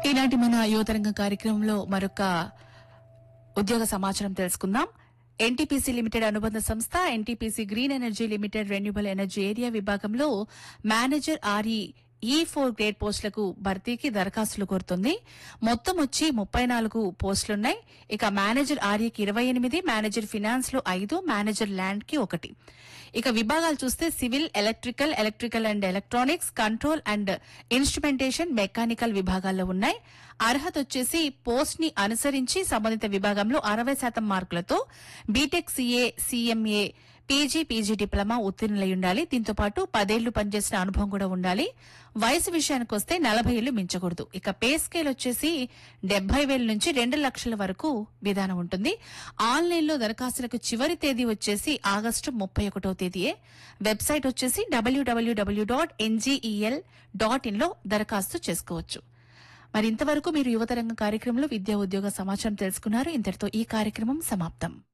ఈనాటి మన యువతరంగ కార్యక్రమంలో మరొక ఉద్యోగ సమాచారం తెలుసుకుందాం ఎన్టీపీసీ లిమిటెడ్ అనుబంధ సంస్థ NTPC green energy limited renewable energy area విభాగంలో manager RE E four grade పోస్టులకు భర్తీకి దరఖాస్తులు కోరుతుంది మొత్తం వచ్చి ముప్పై నాలుగు పోస్టులున్నాయి ఇక మేనేజర్ ఆర్ఈకి ఇరవై ఎనిమిది మేనేజర్ ఫినాన్స్ లో ఐదు మేనేజర్ ల్యాండ్ కి ఒకటి ఇక విభాగాలు చూస్తే civil electrical electrical and electronics control and instrumentation mechanical విభాగాల్లో ఉన్నాయి అర్హత వచ్చేసి పోస్ట్ ని అనుసరించి సంబంధిత విభాగంలో అరవై శాతం మార్కులతో BTech CA CMA PG PG diploma ఉత్తీర్ణులై ఉండాలి దీంతో పాటు పదేళ్లు పనిచేసిన అనుభవం కూడా ఉండాలి వయసు విషయానికి వస్తే నలభై ఏళ్లు మించకూడదు ఇక పే స్కేల్ వచ్చేసి డెబ్బై వేల నుంచి రెండు లక్షల వరకు విధానం ఉంటుంది ఆన్లైన్ లో దరఖాస్తులకు చివరి తేదీ వచ్చేసి ఆగస్టు ముప్పై ఒకటో తేదీయే వెబ్సైట్ వచ్చేసి డబ్ల్యూడబ్ల్యూడబ్ల్యూ డాట్ ఎన్జీఈఎల్ డాట్ ఇన్ లో దరఖాస్తు చేసుకోవచ్చు మరి ఇంతవరకు మీరు యువతరంగ కార్యక్రమంలో విద్యా ఉద్యోగ సమాచారం తెలుసుకున్నారు ఇంతటితో ఈ కార్యక్రమం సమాప్తం